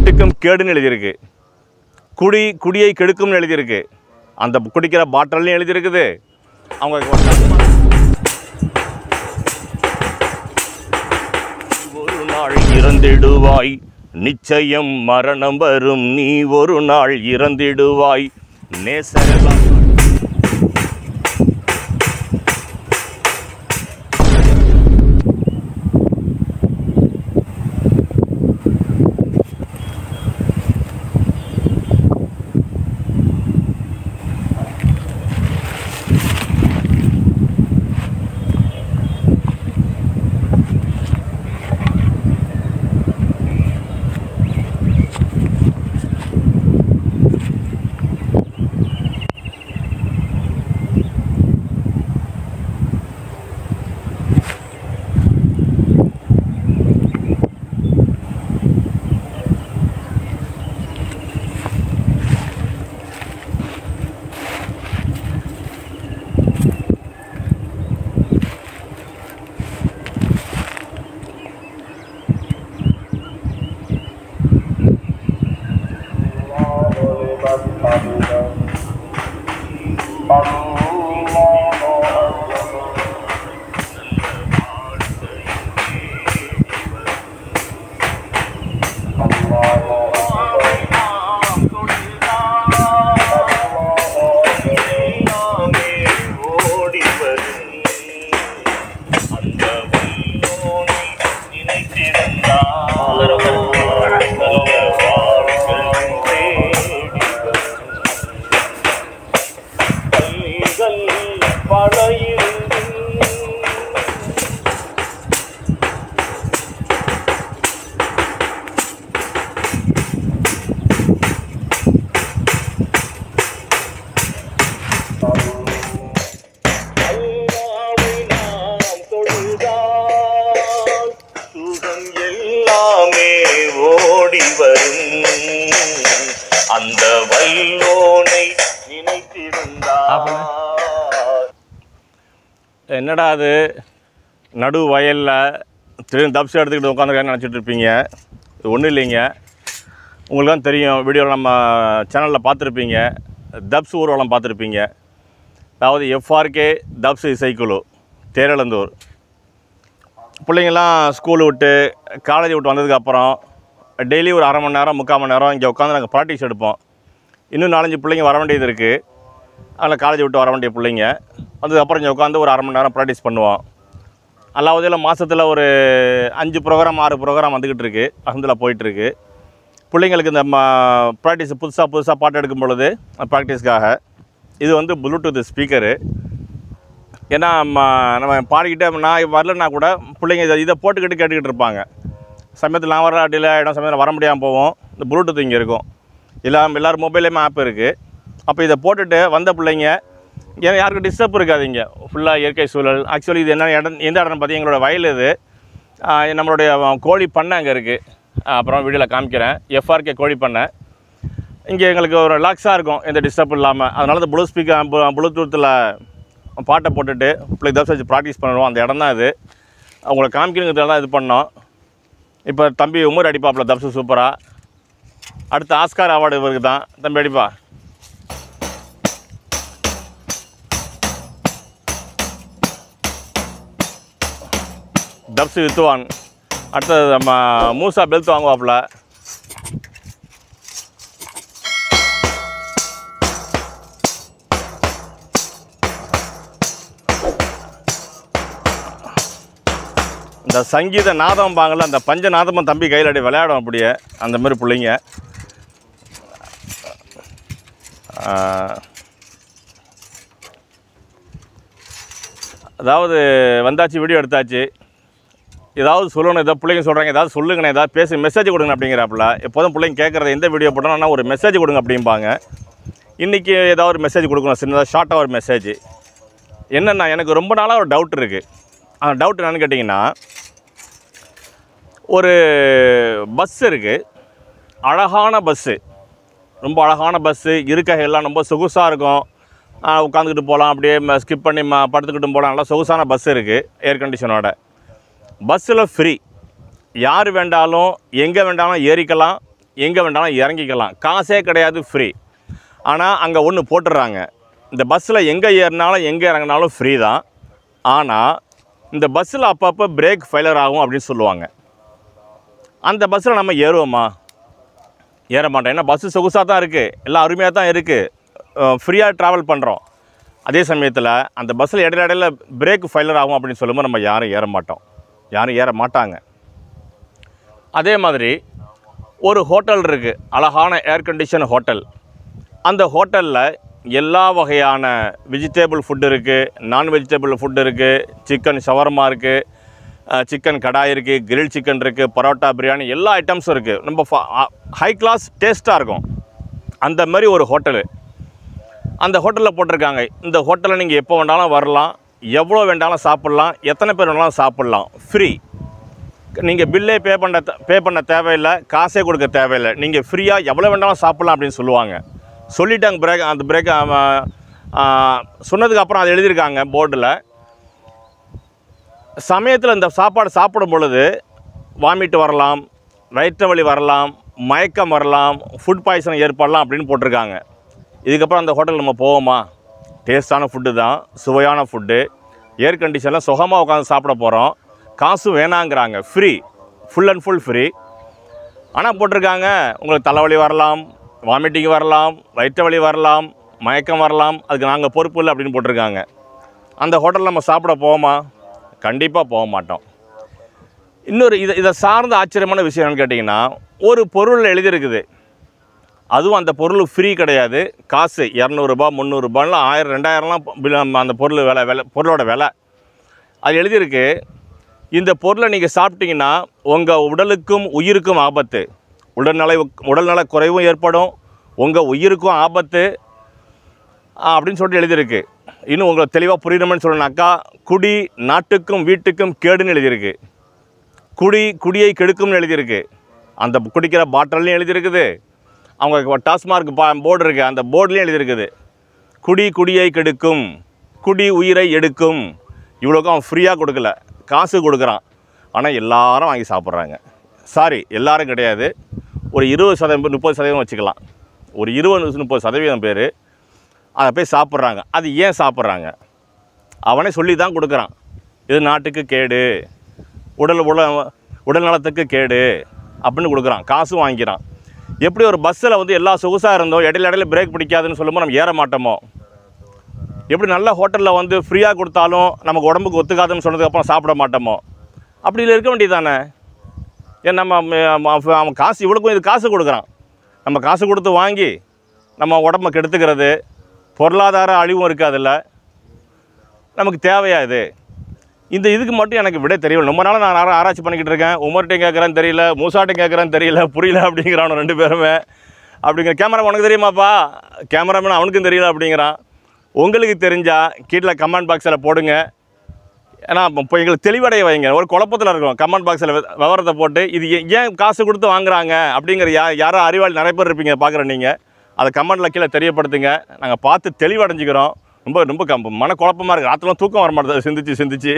வீட்டுக்கும் கேடுன்னு எழுதியிருக்கு குடி குடியை கெடுக்கும்னு எழுதியிருக்கு அந்த குடிக்கிற பாட்டில்லையும் எழுதியிருக்குது அவங்க ஒரு நாள் இறந்திடுவாய் நிச்சயம் மரணம் வரும் நீ ஒரு நாள் இறந்திடுவாய் நேசரெல்லாம் சுகம் எல்லாமே ஓடி வரும் அந்த வல்லோனை நினைத்திருந்தார் என்னடா அது நடு வயலில் திடீர்னு தப்ஸ் எடுத்துக்கிட்டு உட்காந்துருக்கான்னு நினச்சிட்டு இருப்பீங்க இது ஒன்றும் இல்லைங்க உங்களுக்கு தான் தெரியும் வீடியோவில் நம்ம சேனலில் பார்த்துருப்பீங்க தப்ஸ் ஊர்வலம் பார்த்துருப்பீங்க அதாவது எஃப்ஆர்கே தப்ஸ் இசைக்குழு தேரழந்தூர் பிள்ளைங்கள்லாம் ஸ்கூல் விட்டு காலேஜ் விட்டு வந்ததுக்கப்புறம் டெய்லி ஒரு அரை மணி நேரம் முக்கால் மணி நேரம் இங்கே உட்காந்து நாங்கள் ப்ராக்டிஸ் எடுப்போம் இன்னும் நாலஞ்சு பிள்ளைங்க வர வேண்டியது இருக்குது அதில் காலேஜ் விட்டு வர வேண்டிய பிள்ளைங்க வந்ததுக்கப்புறம் இங்கே உட்காந்து ஒரு அரை மணி நேரம் ப்ராக்டிஸ் பண்ணுவோம் அல்லாவதில் மாதத்தில் ஒரு அஞ்சு ப்ரோக்ராம் ஆறு ப்ரோக்ராம் வந்துக்கிட்டு இருக்குது வசந்தில் போயிட்டுருக்கு பிள்ளைங்களுக்கு இந்த ப்ராக்டிஸ் புதுசாக புதுசாக பாட்டு எடுக்கும் பொழுது ப்ராக்டிஸ்க்காக இது வந்து ப்ளூடூத் ஸ்பீக்கரு ஏன்னா ம- நம்ம பாடிக்கிட்டே நான் வரலன்னா கூட பிள்ளைங்க இதை இதை போட்டுக்கிட்டு கேட்டுக்கிட்டு இருப்பாங்க சமயத்தில் நான் வர அடியில் இடம் சமயத்தில் வர முடியாமல் போவோம் இந்த ப்ளூடூத் இங்கே இருக்கும் எல்லாம் எல்லோரும் மொபைல்லையுமே ஆப் இருக்குது அப்போ இதை போட்டுட்டு வந்த பிள்ளைங்க ஏன்னா யாருக்கும் டிஸ்டர்ப் இருக்காதீங்க ஃபுல்லாக இயற்கை சூழல் ஆக்சுவலி இது என்ன இடம் எந்த இடம்னு பார்த்தீங்கன்னா எங்களோட வயல் இது ஆஹ் நம்மளுடைய கோழி பண்ணை அங்கே இருக்குது அப்புறம் வீடியோவில் காமிக்கிறேன் எஃப்ஆர்கே கோழி பண்ணை இங்கே எங்களுக்கு ஒரு ரிலாக்ஸாக இருக்கும் எந்த டிஸ்டர்ப் இல்லாமல் அதனால இந்த ப்ளூ ஸ்பீக்கர் ப்ளூடூத்தில் பாட்டை போட்டுட்டு பிள்ளைக்கு தப்ஸ் வச்சு ப்ராக்டிஸ் பண்ணுவோம் அந்த இடம் தான் இது அவங்கள காமிக்கணுங்கிறதுல தான் இது பண்ணோம் இப்போ தம்பி உமர் அடிப்பாப்பில் தப்ஸு சூப்பராக அடுத்து ஆஸ்கார் அவார்டு இவருக்கு தான் தம்பி அடிப்பா தப்ஸு வித்துவான் அடுத்தது நம்ம மூசா பெல்ட் வாங்குவாப்புல இந்த சங்கீத நாதம் பாங்கல அந்த பஞ்ச நாதமும் தம்பி கையில் அடி விளையாடும் அப்படியே அந்த மாதிரி பிள்ளைங்க ஆஹ், அதாவது வந்தாச்சு வீடியோ எடுத்தாச்சு ஏதாவது சொல்லணும் ஏதாவது பிள்ளைங்க சொல்கிறாங்க ஏதாவது சொல்லுங்கண்ணே ஏதாவது பேசி மெசேஜ் கொடுங்க அப்படிங்கிறாப்புல எப்போதும் பிள்ளைங்க கேட்குறது எந்த வீடியோ போட்டோம்னா ஒரு மெசேஜ் கொடுங்க அப்படிம்பாங்க இன்றைக்கி ஏதாவது ஒரு மெசேஜ் கொடுக்கணும் சின்னதாக ஷார்ட்டாக ஒரு மெசேஜ் என்னென்னா எனக்கு ரொம்ப நாளாக ஒரு டவுட் இருக்குது அந்த டவுட் என்னன்னு கேட்டிங்கன்னா ஒரு பஸ் இருக்குது அழகான பஸ்ஸு ரொம்ப அழகான பஸ்ஸு இருக்கை எல்லாம் ரொம்ப சொகுசாக இருக்கும் உட்காந்துக்கிட்டு போகலாம் அப்படியே ஸ்கிப் பண்ணி ம படுத்துக்கிட்டும் போகலாம் நல்லா சொகுசான பஸ் இருக்குது ஏர் கண்டிஷனோட பஸ்ஸில் ஃப்ரீ யார் வேண்டாலும் எங்கே வேண்டாலும் ஏறிக்கலாம் எங்கே வேண்டாலும் இறங்கிக்கலாம் காசே கிடையாது ஃப்ரீ ஆனால் அங்கே ஒன்று போட்டுடுறாங்க இந்த பஸ்ஸில் எங்கே ஏறினாலும் எங்கே இறங்கினாலும் ஃப்ரீ தான் ஆனால் இந்த பஸ்ஸில் அப்பப்போ பிரேக் ஃபெயிலர் ஆகும் அப்படின்னு சொல்லுவாங்க அந்த பஸ்ஸில் நம்ம ஏறுவோமா ஏற மாட்டோம் ஏன்னா பஸ்ஸு சொகுசாக தான் இருக்குது எல்லாம் அருமையாக தான் இருக்குது ஃப்ரீயாக ட்ராவல் பண்ணுறோம் அதே சமயத்தில் அந்த பஸ்ஸில் இடையில இடையில பிரேக் ஃபெயிலர் ஆகும் அப்படின்னு சொல்லும்போது நம்ம யாரும் ஏற மாட்டோம் யாரும் ஏற மாட்டாங்க அதே மாதிரி ஒரு ஹோட்டல் இருக்குது அழகான ஏர் கண்டிஷன் ஹோட்டல் அந்த ஹோட்டலில் எல்லா வகையான வெஜிடேபிள் ஃபுட் இருக்குது நான் வெஜிடபிள் ஃபுட் இருக்குது சிக்கன் ஷவர்மா இருக்குது சிக்கன் கடாய் இருக்குது கிரில் சிக்கன் இருக்குது பரோட்டா பிரியாணி எல்லா ஐட்டம்ஸும் இருக்குது நம்ம ஹை கிளாஸ் டேஸ்ட்டாக இருக்கும் அந்த மாதிரி ஒரு ஹோட்டலு அந்த ஹோட்டலில் போட்டிருக்காங்க இந்த ஹோட்டலில் நீங்கள் எப்போ வேண்டாலும் வரலாம் எவ்வளோ வேண்டாலும் சாப்பிட்லாம் எத்தனை பேர் வேணாலும் சாப்பிட்லாம் ஃப்ரீ நீங்கள் பில்லே பே பண்ண பே பண்ண தேவையில்லை காசே கொடுக்க தேவையில்லை நீங்கள் ஃப்ரீயாக எவ்வளோ வேண்டாலும் சாப்பிட்லாம் அப்படின்னு சொல்லுவாங்க சொல்லிட்டாங்க பிரேக் அந்த பிரேக் சொன்னதுக்கு அப்புறம் அதை எழுதியிருக்காங்க போர்டில் சமயத்தில் இந்த சாப்பாடு சாப்பிடும் பொழுது வாமிட் வரலாம் வயிற்று வலி வரலாம் மயக்கம் வரலாம் ஃபுட் பாய்சன் ஏற்படலாம் அப்படின்னு போட்டிருக்காங்க இதுக்கப்புறம் அந்த ஹோட்டல் நம்ம போவோமா டேஸ்டான ஃபுட்டு தான் சுவையான ஃபுட்டு ஏர் கண்டிஷனில் சுகமாக உட்காந்து சாப்பிட போகிறோம் காசு வேணாங்கிறாங்க free full and full free ஆனால் போட்டிருக்காங்க உங்களுக்கு தலைவலி வரலாம் வாமிட்டிங் வரலாம் வயிற்று வலி வரலாம் மயக்கம் வரலாம் அதுக்கு நாங்கள் பொறுப்பு இல்லை அப்படின்னு போட்டிருக்காங்க அந்த ஹோட்டலில் நம்ம சாப்பிட போவோமா கண்டிப்பாக போக மாட்டோம் இன்னொரு இதை இதை சார்ந்த ஆச்சரியமான விஷயம் என்னன்னு கேட்டிங்கன்னா ஒரு பொருள் எழுதியிருக்குது அதுவும் அந்த பொருள் ஃப்ரீ கிடையாது காசு இரநூறுபா முந்நூறுபாலாம் ஆயிரம் ரெண்டாயிரம்லாம் பில் அந்த பொருள் விலை விலை பொருளோட விலை அது எழுதியிருக்கு இந்த பொருளை நீங்கள் சாப்பிட்டீங்கன்னா உங்கள் உடலுக்கும் உயிருக்கும் ஆபத்து உடல்நல உடல்நல குறைவும் ஏற்படும் உங்கள் உயிருக்கும் ஆபத்து ஆ, அப்படின்னு சொல்லிட்டு எழுதியிருக்கு இன்னும் உங்களுக்கு தெளிவாக புரியணும்னு சொல்லணுனாக்கா குடி நாட்டுக்கும் வீட்டுக்கும் கேடுன்னு எழுதியிருக்கு குடி குடியை கெடுக்கும்னு எழுதியிருக்கு அந்த குடிக்கிற பாட்டில்லையும் எழுதியிருக்குது அவங்க டாஸ்மார்க் பா போர்டு இருக்குது அந்த போர்டுலேயும் எழுதியிருக்குது குடி குடியை கெடுக்கும் குடி உயிரை எடுக்கும் இவ்வளோக்கும் அவன் ஃப்ரீயாக கொடுக்கல காசு கொடுக்குறான் ஆனால் எல்லாரும் வாங்கி சாப்பிட்றாங்க சாரி எல்லாரும் கிடையாது ஒரு இருபது சதவீதம் முப்பது சதவீதம் வச்சுக்கலாம் ஒரு இருபது முப்பது சதவீதம் பேர் அதை போய் சாப்பிட்றாங்க அது ஏன் சாப்பிட்றாங்க அவனே சொல்லி தான் கொடுக்குறான் இது நாட்டுக்கு கேடு உடல் உடல் உடல் நலத்துக்கு கேடு அப்படின்னு கொடுக்குறான் காசும் வாங்கிக்கிறான் எப்படி ஒரு பஸ்ஸில் வந்து எல்லா சொகுசாக இருந்தோம் இடையில இடையில பிரேக் பிடிக்காதுன்னு சொல்லும்போது நம்ம ஏற மாட்டோமோ எப்படி நல்ல ஹோட்டலில் வந்து ஃப்ரீயாக கொடுத்தாலும் நமக்கு உடம்புக்கு ஒத்துக்காதுன்னு சொன்னதுக்கப்புறம் சாப்பிட மாட்டோமோ அப்படி இருக்க வேண்டியதானே ஏன் நம்ம ம- அவன் அவன் காசு இவ்வளோக்கும் இது காசு கொடுக்குறான் நம்ம காசு கொடுத்து வாங்கி நம்ம உடம்ப கெடுத்துக்கிறது பொருளாதார அழிவும் இருக்காதுல்ல நமக்கு தேவையா இது இந்த இதுக்கு மட்டும் எனக்கு விட தெரியல ரொம்ப நாளாக நான் ஆரா- ஆராய்ச்சி பண்ணிக்கிட்டு இருக்கேன் உமர்கிட்டையும் கேட்குறேன்னு தெரியல மூசாட்டையும் கேட்குறேன்னு தெரியல புரியல அப்படிங்கிறான் ரெண்டு பேருமே அப்படிங்கிற கேமரா உனக்கு தெரியுமாப்பா கேமராமேன் அவனுக்கும் தெரியல அப்படிங்கிறான் உங்களுக்கு தெரிஞ்சால் கீழே கமெண்ட் பாக்ஸில் போடுங்க ஏன்னா இப்போ எங்களுக்கு தெளிவடைய வைங்க ஒரு குழப்பத்தில் இருக்கோம் கமெண்ட் பாக்ஸில் விவரத்தை போட்டு இது ஏ- ஏன் காசு கொடுத்து வாங்குறாங்க அப்படிங்கிற யா யாரோ அறிவாளி நிறைய பேர் இருப்பீங்க பார்க்குற நீங்கள் அதை கமெண்ட்டில் கீழே தெரியப்படுத்துங்க நாங்கள் பார்த்து தெளிவடைஞ்சிக்கிறோம் ரொம்ப ரொம்ப கம் மன குழப்பமாக இருக்குது ராத்திரம் தூக்கம் வர மாட்டேது சிந்திச்சு சிந்திச்சு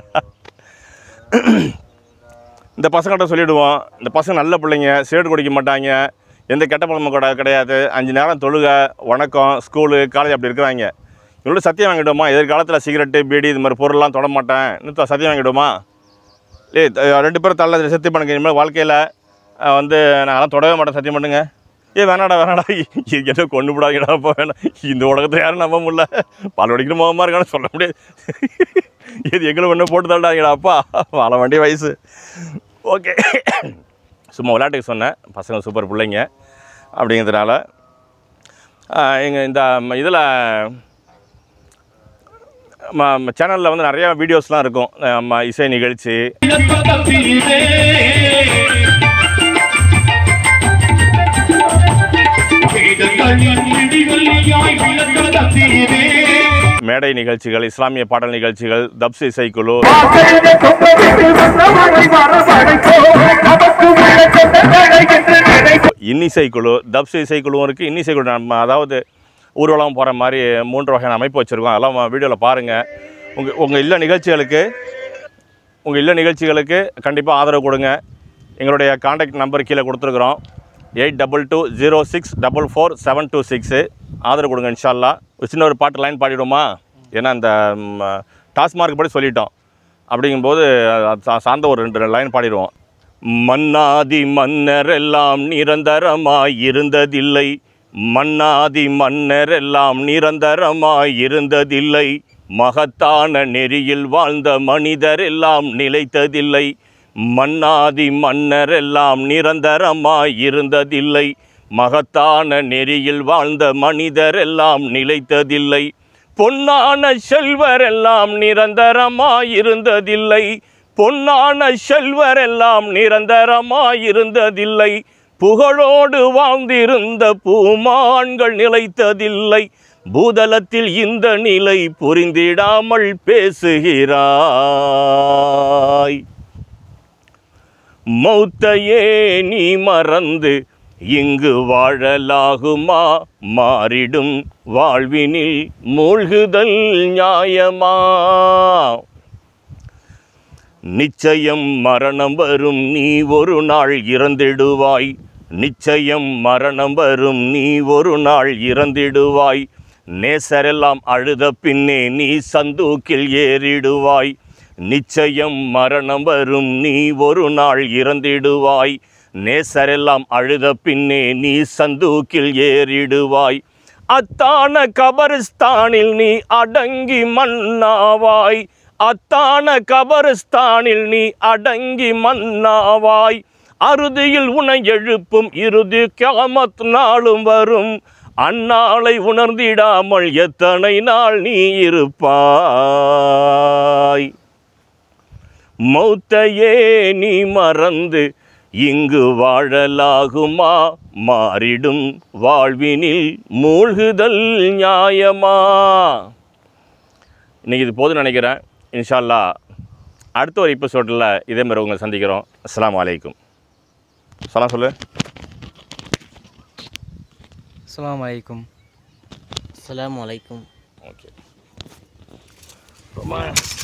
இந்த பசங்கள்கிட்ட சொல்லிவிடுவோம் இந்த பசங்க நல்ல பிள்ளைங்க சிகரெட் குடிக்க மாட்டாங்க எந்த கெட்ட பழமும் கூட கிடையாது அஞ்சு நேரம் தொழுக வணக்கம் ஸ்கூலு காலேஜ் அப்படி இருக்கிறாங்க இவங்களோட சத்தியம் வாங்கிடுவோமா எதிர்காலத்தில் சிகரெட்டு பீடி இது மாதிரி பொருள்லாம் தொட மாட்டேன் இன்னும் சத்தியம் வாங்கிடுவோமா ஏய் த- ரெண்டு பேரும் தள்ள சத்தியம் பண்ணுங்க இனிமேல் வாழ்க்கையில் வந்து நான்லாம் தொடவே மாட்டேன் சத்தியம் பண்ணுங்க ஏ வேணாடா வேணாடா இது என்ன கொண்டு விடாதீங்கடா அப்போ வேணாம் இந்த உலகத்தை யாரும் நம்ப முடியல பால் வடிக்கிற முகமாக இருக்கான்னு சொல்ல முடியாது இது எங்களை ஒன்று போட்டு தள்ளாங்கடா அப்பா வாழ வேண்டிய வயசு ஓகே சும்மா விளையாட்டுக்கு சொன்னேன் பசங்க சூப்பர் பிள்ளைங்க அப்படிங்கிறதுனால எங்கள் இந்த இதில் சேனலில் வந்து நிறையா வீடியோஸ்லாம் இருக்கும் நம்ம இசை நிகழ்ச்சி மேடை நிகழ்ச்சிகள் இஸ்லாமிய பாடல் நிகழ்ச்சிகள் தப்ஸ் இசைக்குழு இன்னிசைக்குழு தப்ஸ் இசைக்குழுவும் இருக்குது இன்னிசைக்குழு நம்ம அதாவது ஊர்வலம் போகிற மாதிரி மூன்று வகையான அமைப்பு வச்சுருக்கோம் அதெல்லாம் வீடியோவில் பாருங்கள் உங்கள் உங்கள் இல்ல நிகழ்ச்சிகளுக்கு உங்கள் இல்ல நிகழ்ச்சிகளுக்கு கண்டிப்பாக ஆதரவு கொடுங்க எங்களுடைய காண்டாக்ட் நம்பர் கீழே கொடுத்துருக்குறோம் eight double two zero six double four seven two six ஆதரவு கொடுங்க இன்ஷால்லா ஒரு சின்ன ஒரு பாட்டு லைன் பாடிடுவோமா ஏன்னா இந்த ம், டாஸ்மார்க் படி சொல்லிட்டோம் அப்படிங்கும்போது அது சா- சார்ந்த ஒரு ரெண்டு லைன் பாடிடுவோம் மன்னாதி மன்னர் எல்லாம் நிரந்தரமாய் இருந்ததில்லை மன்னாதி மன்னர் எல்லாம் நிரந்தரமாய் இருந்ததில்லை மகத்தான நெறியில் வாழ்ந்த மனிதர் எல்லாம் நிலைத்ததில்லை மன்னாதி மன்னர் எல்லாம் நிரந்தரமாய் இருந்ததில்லை மகத்தான நெறியில் வாழ்ந்த மனிதர் எல்லாம் நிலைத்ததில்லை பொன்னான செல்வர் எல்லாம் நிரந்தரமாயிருந்ததில்லை பொன்னான செல்வர் எல்லாம் நிரந்தரமாயிருந்ததில்லை புகழோடு வாழ்ந்திருந்த பூமான்கள் நிலைத்ததில்லை பூதலத்தில் இந்த நிலை புரிந்திடாமல் பேசுகிறாய் மௌத்தையே நீ மறந்து இங்கு வாழலாகுமா மாறிடும் வாழ்வினில் மூழ்குதல் நியாயமா நிச்சயம் மரணம் வரும் நீ ஒரு நாள் இறந்திடுவாய் நிச்சயம் மரணம் வரும் நீ ஒரு நாள் இறந்திடுவாய் நேசரெல்லாம் அழுத பின்னே நீ சந்தூக்கில் ஏறிடுவாய் நிச்சயம் மரணம் வரும் நீ ஒரு நாள் இறந்திடுவாய் நேசரெல்லாம் அழுத பின்னே நீ சந்தூக்கில் ஏறிடுவாய் அத்தான கபரிஸ்தானில் நீ அடங்கி மன்னாவாய் அத்தான கபரிஸ்தானில் நீ அடங்கி மன்னாவாய் அறுதியில் உனை எழுப்பும் இறுதி கியாமத் நாளும் வரும் அந்நாளை உணர்ந்திடாமல் எத்தனை நாள் நீ இருப்பாய் மௌத்தையே நீ மறந்து இங்கு வாழலாகுமா மாறிடும் வாழ்வினில் மூழ்குதல் நியாயமா இன்றைக்கி இது போதும் நினைக்கிறேன் இன்ஷா அல்லாஹ் அடுத்த ஒரு எபிசோடில் இதே மாதிரி உங்களை சந்திக்கிறோம் அஸ்ஸலாமு அலைக்கும் சலாம் சொல்லு அஸ்ஸலாமு அலைக்கும் அஸ்ஸலாமு அலைக்கும் ஓகே